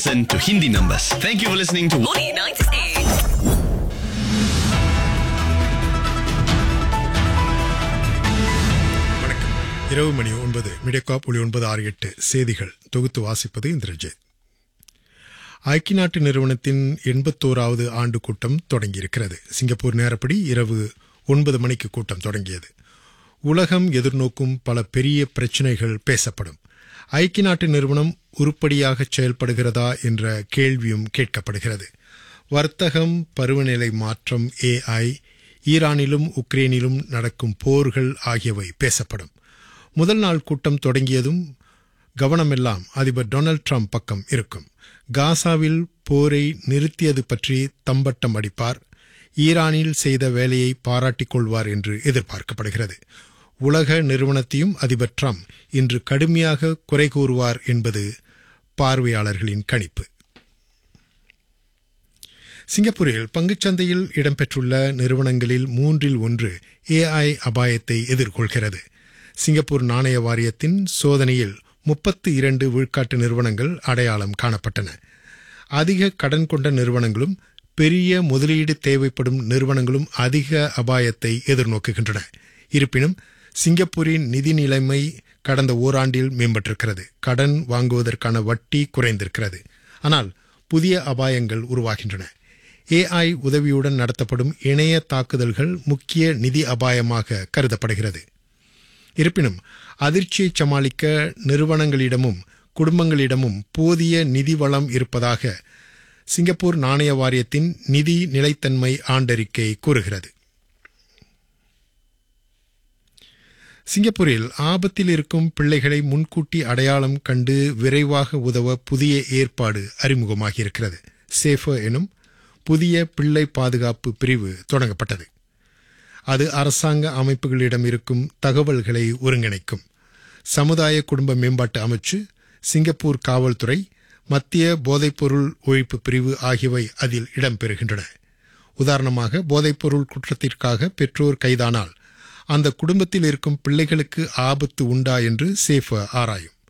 Listen to Hindi numbers. Thank you for listening to Morning 98. வணக்கம் இரவு மணி ஒன்பது மிடக்காப் ஒளி ஒன்பது ஆறு எட்டு செய்திகள் தொகுத்து வாசிப்பது இந்திரஜித் ஐக்கிய நாட்டு நிறுவனத்தின் எண்பத்தோராவது ஆண்டு கூட்டம் தொடங்கியிருக்கிறது சிங்கப்பூர் நேரப்படி இரவு ஒன்பது மணிக்கு கூட்டம் தொடங்கியது உலகம் எதிர்நோக்கும் பல பெரிய பிரச்சினைகள் பேசப்படும் ஐக்கிய நாட்டு நிறுவனம் உருப்படியாக செயல்படுகிறதா என்ற கேள்வியும் கேட்கப்படுகிறது வர்த்தகம் பருவநிலை மாற்றம் ஏஐ ஈரானிலும் உக்ரைனிலும் நடக்கும் போர்கள் ஆகியவை பேசப்படும் முதல் நாள் கூட்டம் தொடங்கியதும் கவனமெல்லாம் அதிபர் டொனால்ட் ட்ரம்ப் பக்கம் இருக்கும் காசாவில் போரை நிறுத்தியது பற்றி தம்பட்டம் அடிப்பார் ஈரானில் செய்த வேலையை பாராட்டிக் கொள்வார் என்று எதிர்பார்க்கப்படுகிறது உலக நிறுவனத்தையும் அதிபர் ட்ரம்ப் இன்று கடுமையாக குறை கூறுவார் என்பது பார்வையாளர்களின் கணிப்பு சிங்கப்பூரில் பங்குச்சந்தையில் இடம்பெற்றுள்ள நிறுவனங்களில் மூன்றில் ஒன்று ஏஐ அபாயத்தை எதிர்கொள்கிறது சிங்கப்பூர் நாணய வாரியத்தின் சோதனையில் முப்பத்து இரண்டு விழுக்காட்டு நிறுவனங்கள் அடையாளம் காணப்பட்டன அதிக கடன் கொண்ட நிறுவனங்களும் பெரிய முதலீடு தேவைப்படும் நிறுவனங்களும் அதிக அபாயத்தை எதிர்நோக்குகின்றன இருப்பினும் சிங்கப்பூரின் நிதி நிலைமை கடந்த ஓராண்டில் மேம்பட்டிருக்கிறது கடன் வாங்குவதற்கான வட்டி குறைந்திருக்கிறது ஆனால் புதிய அபாயங்கள் உருவாகின்றன ஏஐ உதவியுடன் நடத்தப்படும் இணைய தாக்குதல்கள் முக்கிய நிதி அபாயமாக கருதப்படுகிறது இருப்பினும் அதிர்ச்சியை சமாளிக்க நிறுவனங்களிடமும் குடும்பங்களிடமும் போதிய நிதி வளம் இருப்பதாக சிங்கப்பூர் நாணய வாரியத்தின் நிதி நிலைத்தன்மை ஆண்டறிக்கை கூறுகிறது சிங்கப்பூரில் ஆபத்தில் இருக்கும் பிள்ளைகளை முன்கூட்டி அடையாளம் கண்டு விரைவாக உதவ புதிய ஏற்பாடு அறிமுகமாகியிருக்கிறது சேஃபர் எனும் புதிய பிள்ளை பாதுகாப்பு பிரிவு தொடங்கப்பட்டது அது அரசாங்க அமைப்புகளிடம் இருக்கும் தகவல்களை ஒருங்கிணைக்கும் சமுதாய குடும்ப மேம்பாட்டு அமைச்சு சிங்கப்பூர் காவல்துறை மத்திய போதைப்பொருள் ஒழிப்பு பிரிவு ஆகியவை அதில் இடம்பெறுகின்றன உதாரணமாக போதைப்பொருள் குற்றத்திற்காக பெற்றோர் கைதானால் அந்த குடும்பத்தில் இருக்கும் பிள்ளைகளுக்கு ஆபத்து உண்டா என்று சேஃபர் ஆராயும்